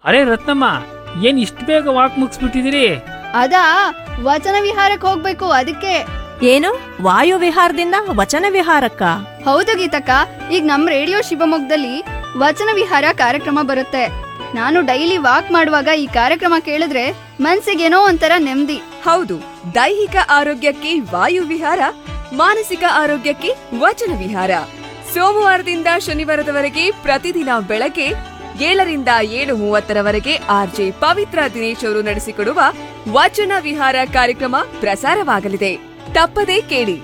ಅರೆ ರತ್ನಮ್ಮ ಏನ್ ಇಷ್ಟು ಬೇಗ ವಾಕ್ ಮುಗಿಸ್ಬಿಟ್ಟಿದ್ದೀರಿ ಅದಾ ವಚನ ವಿಹಾರಕ್ಕೆ ಹೋಗ್ಬೇಕು ಅದಕ್ಕೆ ಏನು ವಾಯು ವಿಹಾರದಿಂದ ವಚನ ವಿಹಾರಕ್ಕ ಹೌದು ಗೀತಕ್ಕ ಈಗ ನಮ್ ರೇಡಿಯೋ ಶಿವಮೊಗ್ಗದಲ್ಲಿ ವಚನ ವಿಹಾರ ಕಾರ್ಯಕ್ರಮ ಬರುತ್ತೆ ನಾನು ಡೈಲಿ ವಾಕ್ ಮಾಡುವಾಗ ಈ ಕಾರ್ಯಕ್ರಮ ಕೇಳಿದ್ರೆ ಮನ್ಸಿಗೇನೋ ಒಂಥರ ನೆಮ್ಮದಿ ಹೌದು ದೈಹಿಕ ಆರೋಗ್ಯಕ್ಕೆ ವಾಯು ವಿಹಾರ ಮಾನಸಿಕ ಆರೋಗ್ಯಕ್ಕೆ ವಚನ ವಿಹಾರ ಸೋಮವಾರದಿಂದ ಶನಿವಾರದವರೆಗೆ ಪ್ರತಿದಿನ ಬೆಳಗ್ಗೆ ಏಳರಿಂದ ಏಳು ಮೂವತ್ತರವರೆಗೆ ಆರ್ಜೆ ಪವಿತ್ರ ದಿನೇಶ್ ಅವರು ನಡೆಸಿಕೊಡುವ ವಚನ ವಿಹಾರ ಕಾರ್ಯಕ್ರಮ ಪ್ರಸಾರವಾಗಲಿದೆ ತಪ್ಪದೇ ಕೇಳಿ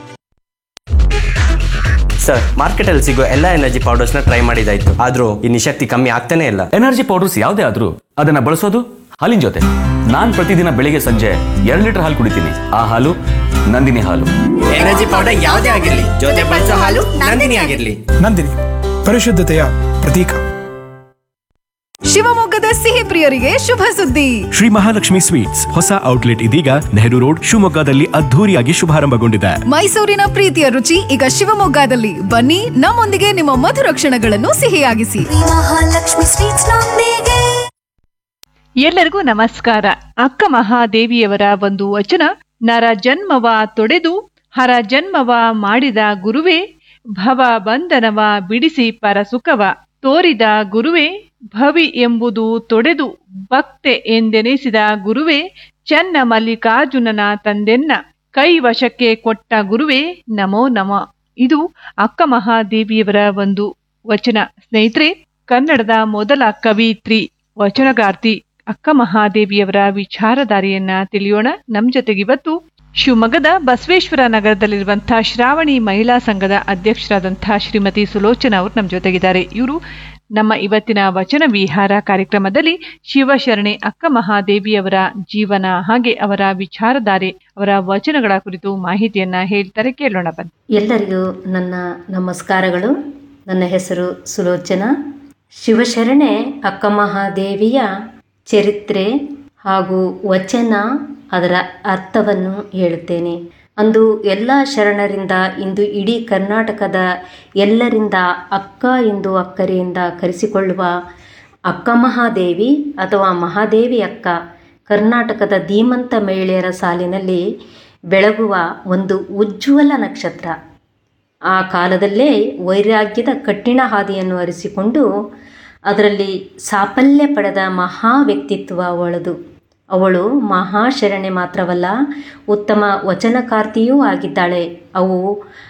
ಸರ್ ಮಾರ್ಕೆಟಲ್ಲಿ ಸಿಗೋ ಎಲ್ಲ ಎನರ್ಜಿ ಪೌಡರ್ಸ್ನ ಟ್ರೈ ಮಾಡಿದಾಯ್ತು ಆದ್ರೂ ಈ ನಿಶಕ್ತಿ ಕಮ್ಮಿ ಆಗ್ತಾನೆ ಇಲ್ಲ ಎನರ್ಜಿ ಪೌಡರ್ಸ್ ಯಾವುದೇ ಆದ್ರೂ ಅದನ್ನ ಬಳಸೋದು ಹಾಲಿನ ಜೊತೆ ನಾನ್ ಪ್ರತಿದಿನ ಬೆಳಿಗ್ಗೆ ಸಂಜೆ ಎರಡು ಲೀಟರ್ ಹಾಲು ಕುಡಿತೀನಿ ಆ ಹಾಲು ನಂದಿನಿ ಹಾಲು ಎನರ್ಜಿ ಪೌಡರ್ ಯಾವುದೇ ಆಗಿರ್ಲಿ ಜೊತೆ ಬಳಸೋ ಹಾಲು ನಂದಿನಿ ಆಗಿರ್ಲಿ ನಂದಿನಿ ಪರಿಶುದ್ಧತೆಯ ಪ್ರತೀಕ ಶಿವಮೊಗ್ಗದ ಸಿಹಿ ಪ್ರಿಯರಿಗೆ ಶುಭ ಸುದ್ದಿ ಶ್ರೀ ಮಹಾಲಕ್ಷ್ಮಿ ಸ್ವೀಟ್ಸ್ ಹೊಸ ಔಟ್ಲೆಟ್ ಇದೀಗ ನೆಹರು ರೋಡ್ ಶಿವಮೊಗ್ಗದಲ್ಲಿ ಅದ್ಧೂರಿಯಾಗಿ ಶುಭಾರಂಭಗೊಂಡಿದೆ ಮೈಸೂರಿನ ಪ್ರೀತಿಯ ರುಚಿ ಈಗ ಶಿವಮೊಗ್ಗದಲ್ಲಿ ಬನ್ನಿ ನಮ್ಮೊಂದಿಗೆ ನಿಮ್ಮ ಮಧುರ ಕ್ಷಣಗಳನ್ನು ಸಿಹಿಯಾಗಿಸಿ ಎಲ್ಲರಿಗೂ ನಮಸ್ಕಾರ ಅಕ್ಕ ಮಹಾದೇವಿಯವರ ಒಂದು ವಚನ ನರ ಜನ್ಮವ ತೊಡೆದು ಹರ ಜನ್ಮವ ಮಾಡಿದ ಗುರುವೇ ಭವ ಬಂಧನವ ಬಿಡಿಸಿ ಪರಸುಖವ ತೋರಿದ ಗುರುವೇ ಭವಿ ಎಂಬುದು ತೊಡೆದು ಭಕ್ತೆ ಎಂದೆನಿಸಿದ ಗುರುವೇ ಚನ್ನ ಮಲ್ಲಿಕಾರ್ಜುನನ ತಂದೆನ್ನ ಕೈ ವಶಕ್ಕೆ ಕೊಟ್ಟ ಗುರುವೇ ನಮೋ ನಮ ಇದು ಅಕ್ಕ ಮಹಾದೇವಿಯವರ ಒಂದು ವಚನ ಸ್ನೇಹಿತರೆ ಕನ್ನಡದ ಮೊದಲ ಕವಿತ್ರಿ ವಚನಗಾರ್ತಿ ಅಕ್ಕ ಮಹಾದೇವಿಯವರ ವಿಚಾರಧಾರೆಯನ್ನ ತಿಳಿಯೋಣ ನಮ್ ಜೊತೆಗೆ ಇವತ್ತು ಶಿವಮೊಗ್ಗದ ಬಸವೇಶ್ವರ ನಗರದಲ್ಲಿರುವಂತಹ ಶ್ರಾವಣಿ ಮಹಿಳಾ ಸಂಘದ ಅಧ್ಯಕ್ಷರಾದಂತಹ ಶ್ರೀಮತಿ ಸುಲೋಚನಾ ಅವರು ನಮ್ಮ ಜೊತೆಗಿದ್ದಾರೆ ಇವರು ನಮ್ಮ ಇವತ್ತಿನ ವಚನ ವಿಹಾರ ಕಾರ್ಯಕ್ರಮದಲ್ಲಿ ಶಿವಶರಣೆ ಅಕ್ಕ ಮಹಾದೇವಿಯವರ ಜೀವನ ಹಾಗೆ ಅವರ ವಿಚಾರಧಾರೆ ಅವರ ವಚನಗಳ ಕುರಿತು ಮಾಹಿತಿಯನ್ನ ಹೇಳ್ತಾರೆ ಕೇಳೋಣ ಬನ್ನಿ ಎಲ್ಲರಿಗೂ ನನ್ನ ನಮಸ್ಕಾರಗಳು ನನ್ನ ಹೆಸರು ಸುಲೋಚನಾ ಶಿವಶರಣೆ ಅಕ್ಕ ಮಹಾದೇವಿಯ ಚರಿತ್ರೆ ಹಾಗೂ ವಚನ ಅದರ ಅರ್ಥವನ್ನು ಹೇಳುತ್ತೇನೆ ಅಂದು ಎಲ್ಲ ಶರಣರಿಂದ ಇಂದು ಇಡೀ ಕರ್ನಾಟಕದ ಎಲ್ಲರಿಂದ ಅಕ್ಕ ಎಂದು ಅಕ್ಕರೆಯಿಂದ ಕರೆಸಿಕೊಳ್ಳುವ ಅಕ್ಕ ಮಹಾದೇವಿ ಅಥವಾ ಮಹಾದೇವಿ ಅಕ್ಕ ಕರ್ನಾಟಕದ ಧೀಮಂತ ಮಹಿಳೆಯರ ಸಾಲಿನಲ್ಲಿ ಬೆಳಗುವ ಒಂದು ಉಜ್ವಲ ನಕ್ಷತ್ರ ಆ ಕಾಲದಲ್ಲೇ ವೈರಾಗ್ಯದ ಕಠಿಣ ಹಾದಿಯನ್ನು ಅರಿಸಿಕೊಂಡು ಅದರಲ್ಲಿ ಸಾಫಲ್ಯ ಪಡೆದ ಮಹಾ ವ್ಯಕ್ತಿತ್ವ ಅವಳದು ಅವಳು ಮಹಾಶರಣೆ ಮಾತ್ರವಲ್ಲ ಉತ್ತಮ ವಚನಕಾರ್ತಿಯೂ ಆಗಿದ್ದಾಳೆ ಅವು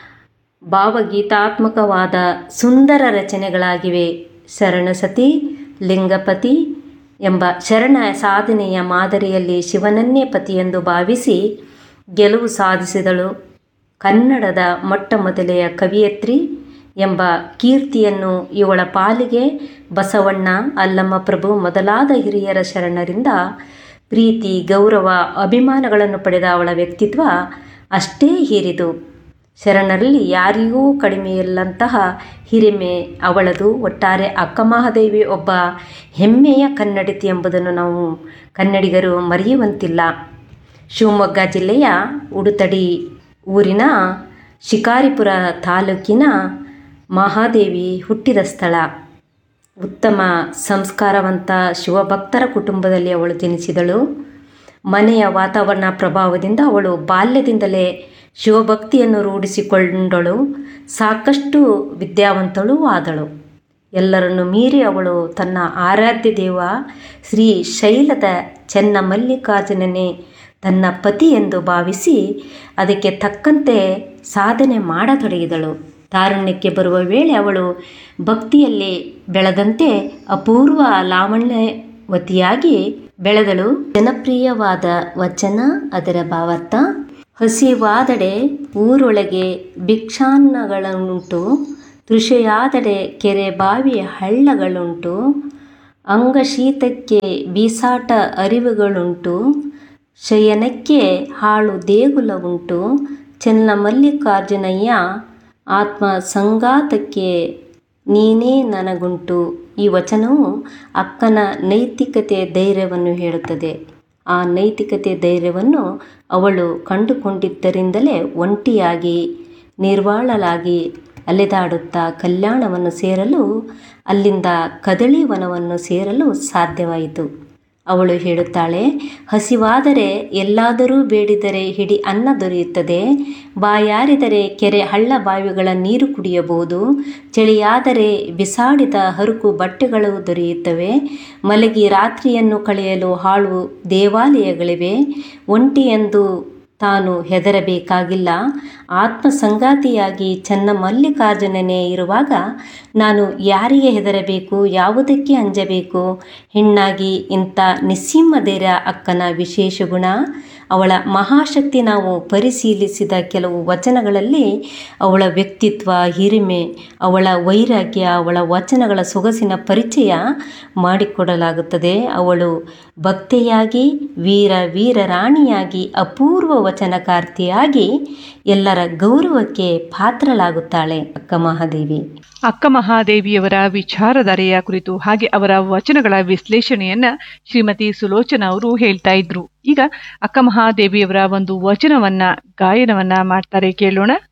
ಭಾವಗೀತಾತ್ಮಕವಾದ ಸುಂದರ ರಚನೆಗಳಾಗಿವೆ ಶರಣಸತಿ ಲಿಂಗಪತಿ ಎಂಬ ಶರಣ ಸಾಧನೆಯ ಮಾದರಿಯಲ್ಲಿ ಶಿವನನ್ನೇ ಪತಿಯೆಂದು ಭಾವಿಸಿ ಗೆಲುವು ಸಾಧಿಸಿದಳು ಕನ್ನಡದ ಮೊಟ್ಟ ಮೊದಲೆಯ ಕವಿಯತ್ರಿ ಎಂಬ ಕೀರ್ತಿಯನ್ನು ಇವಳ ಪಾಲಿಗೆ ಬಸವಣ್ಣ ಅಲ್ಲಮ್ಮ ಪ್ರಭು ಮೊದಲಾದ ಹಿರಿಯರ ಶರಣರಿಂದ ಪ್ರೀತಿ ಗೌರವ ಅಭಿಮಾನಗಳನ್ನು ಪಡೆದ ಅವಳ ವ್ಯಕ್ತಿತ್ವ ಅಷ್ಟೇ ಹಿರಿದು ಶರಣರಲ್ಲಿ ಯಾರಿಗೂ ಕಡಿಮೆಯಿಲ್ಲಂತಹ ಹಿರಿಮೆ ಅವಳದು ಒಟ್ಟಾರೆ ಅಕ್ಕ ಮಹಾದೇವಿ ಒಬ್ಬ ಹೆಮ್ಮೆಯ ಕನ್ನಡತಿ ಎಂಬುದನ್ನು ನಾವು ಕನ್ನಡಿಗರು ಮರೆಯುವಂತಿಲ್ಲ ಶಿವಮೊಗ್ಗ ಜಿಲ್ಲೆಯ ಉಡುತಡಿ ಊರಿನ ಶಿಕಾರಿಪುರ ತಾಲೂಕಿನ ಮಹಾದೇವಿ ಹುಟ್ಟಿದ ಸ್ಥಳ ಉತ್ತಮ ಸಂಸ್ಕಾರವಂತ ಶಿವಭಕ್ತರ ಕುಟುಂಬದಲ್ಲಿ ಅವಳು ಜನಿಸಿದಳು ಮನೆಯ ವಾತಾವರಣ ಪ್ರಭಾವದಿಂದ ಅವಳು ಬಾಲ್ಯದಿಂದಲೇ ಶಿವಭಕ್ತಿಯನ್ನು ರೂಢಿಸಿಕೊಂಡಳು ಸಾಕಷ್ಟು ವಿದ್ಯಾವಂತಳು ಆದಳು ಎಲ್ಲರನ್ನು ಮೀರಿ ಅವಳು ತನ್ನ ಆರಾಧ್ಯ ದೇವ ಶ್ರೀ ಶೈಲದ ಚೆನ್ನ ಮಲ್ಲಿಕಾರ್ಜುನನೇ ತನ್ನ ಪತಿ ಎಂದು ಭಾವಿಸಿ ಅದಕ್ಕೆ ತಕ್ಕಂತೆ ಸಾಧನೆ ಮಾಡತೊಡಗಿದಳು ತಾರುಣ್ಯಕ್ಕೆ ಬರುವ ವೇಳೆ ಅವಳು ಭಕ್ತಿಯಲ್ಲಿ ಬೆಳೆದಂತೆ ಅಪೂರ್ವ ಲಾವಣ್ಯವತಿಯಾಗಿ ಬೆಳೆದಳು ಜನಪ್ರಿಯವಾದ ವಚನ ಅದರ ಭಾವಾರ್ಥ ಹಸಿವಾದಡೆ ಊರೊಳಗೆ ಭಿಕ್ಷಾನ್ನಗಳುಂಟು ತೃಷೆಯಾದಡೆ ಕೆರೆ ಬಾವಿ ಹಳ್ಳಗಳುಂಟು ಅಂಗಶೀತಕ್ಕೆ ಬೀಸಾಟ ಅರಿವುಗಳುಂಟು ಶಯನಕ್ಕೆ ಹಾಳು ದೇಗುಲ ಉಂಟು ಚೆನ್ನ ಮಲ್ಲಿಕಾರ್ಜುನಯ್ಯ ಆತ್ಮ ಸಂಗಾತಕ್ಕೆ ನೀನೇ ನನಗುಂಟು ಈ ವಚನವು ಅಕ್ಕನ ನೈತಿಕತೆ ಧೈರ್ಯವನ್ನು ಹೇಳುತ್ತದೆ ಆ ನೈತಿಕತೆ ಧೈರ್ಯವನ್ನು ಅವಳು ಕಂಡುಕೊಂಡಿದ್ದರಿಂದಲೇ ಒಂಟಿಯಾಗಿ ನಿರ್ವಾಳಲಾಗಿ ಅಲೆದಾಡುತ್ತಾ ಕಲ್ಯಾಣವನ್ನು ಸೇರಲು ಅಲ್ಲಿಂದ ಕದಳಿ ವನವನ್ನು ಸೇರಲು ಸಾಧ್ಯವಾಯಿತು ಅವಳು ಹೇಳುತ್ತಾಳೆ ಹಸಿವಾದರೆ ಎಲ್ಲಾದರೂ ಬೇಡಿದರೆ ಹಿಡಿ ಅನ್ನ ದೊರೆಯುತ್ತದೆ ಬಾಯಾರಿದರೆ ಕೆರೆ ಹಳ್ಳ ಬಾವಿಗಳ ನೀರು ಕುಡಿಯಬಹುದು ಚಳಿಯಾದರೆ ಬಿಸಾಡಿದ ಹರುಕು ಬಟ್ಟೆಗಳು ದೊರೆಯುತ್ತವೆ ಮಲಗಿ ರಾತ್ರಿಯನ್ನು ಕಳೆಯಲು ಹಾಳು ದೇವಾಲಯಗಳಿವೆ ಒಂಟಿಯೆಂದು ತಾನು ಹೆದರಬೇಕಾಗಿಲ್ಲ ಆತ್ಮ ಸಂಗಾತಿಯಾಗಿ ಚೆನ್ನ ಮಲ್ಲಿಕಾರ್ಜುನನೇ ಇರುವಾಗ ನಾನು ಯಾರಿಗೆ ಹೆದರಬೇಕು ಯಾವುದಕ್ಕೆ ಅಂಜಬೇಕು ಹೆಣ್ಣಾಗಿ ಇಂಥ ನಿಸ್ಸಿಂಹಧೈರ್ಯ ಅಕ್ಕನ ವಿಶೇಷ ಗುಣ ಅವಳ ಮಹಾಶಕ್ತಿ ನಾವು ಪರಿಶೀಲಿಸಿದ ಕೆಲವು ವಚನಗಳಲ್ಲಿ ಅವಳ ವ್ಯಕ್ತಿತ್ವ ಹಿರಿಮೆ ಅವಳ ವೈರಾಗ್ಯ ಅವಳ ವಚನಗಳ ಸೊಗಸಿನ ಪರಿಚಯ ಮಾಡಿಕೊಡಲಾಗುತ್ತದೆ ಅವಳು ಭಕ್ತೆಯಾಗಿ ವೀರ ವೀರರಾಣಿಯಾಗಿ ಅಪೂರ್ವ ವಚನಕಾರ್ತಿಯಾಗಿ ಎಲ್ಲರ ಗೌರವಕ್ಕೆ ಪಾತ್ರಳಾಗುತ್ತಾಳೆ ಅಕ್ಕ ಮಹಾದೇವಿ ಅಕ್ಕ ಮಹಾದೇವಿಯವರ ವಿಚಾರಧಾರೆಯ ಕುರಿತು ಹಾಗೆ ಅವರ ವಚನಗಳ ವಿಶ್ಲೇಷಣೆಯನ್ನ ಶ್ರೀಮತಿ ಸುಲೋಚನಾ ಅವರು ಹೇಳ್ತಾ ಇದ್ರು ಈಗ ಅಕ್ಕ ಮಹಾದೇವಿಯವರ ಒಂದು ವಚನವನ್ನ ಗಾಯನವನ್ನ ಮಾಡ್ತಾರೆ ಕೇಳೋಣ